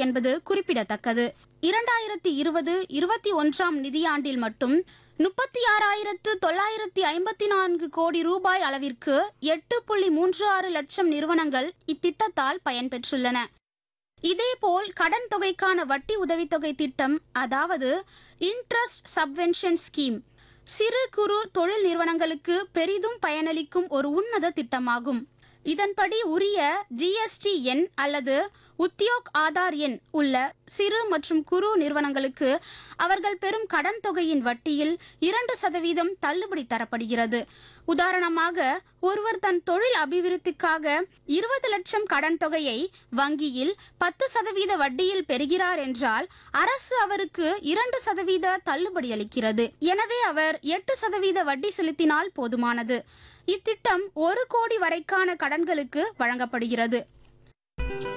என்பது குறிப்பிடத்தக்கது இரண்டாயிரத்தி இருபது இருபத்தி ஒன்றாம் நிதியாண்டில் மட்டும் முப்பத்தி ஆறாயிரத்து தொள்ளாயிரத்தி ஐம்பத்தி நான்கு கோடி ரூபாய் அளவிற்கு எட்டு புள்ளி மூன்று ஆறு லட்சம் நிறுவனங்கள் இத்திட்டத்தால் பயன்பெற்றுள்ளன இதேபோல் கடன் தொகைக்கான வட்டி உதவித்தொகை திட்டம் அதாவது இன்ட்ரஸ்ட் சப்வென்ஷன் ஸ்கீம் சிறு குறு தொழில் நிறுவனங்களுக்கு பெரிதும் பயனளிக்கும் ஒரு உன்னத திட்டமாகும் இதன்படி உரிய ஜிஎஸ்டி எண் அல்லது உத்தியோக் ஆதார் எண் உள்ள சிறு மற்றும் குறு நிறுவனங்களுக்கு அவர்கள் பெறும் கடன் தொகையின் வட்டியில் இரண்டு சதவீதம் தள்ளுபடி தரப்படுகிறது உதாரணமாக ஒருவர் தன் தொழில் அபிவிருத்திக்காக இருபது லட்சம் கடன் தொகையை வங்கியில் பத்து சதவீத வட்டியில் பெறுகிறார் என்றால் அரசு அவருக்கு இரண்டு சதவீத தள்ளுபடி அளிக்கிறது எனவே அவர் எட்டு சதவீத வட்டி செலுத்தினால் போதுமானது இத்திட்டம் ஒரு கோடி வரைக்கான கடன்களுக்கு வழங்கப்படுகிறது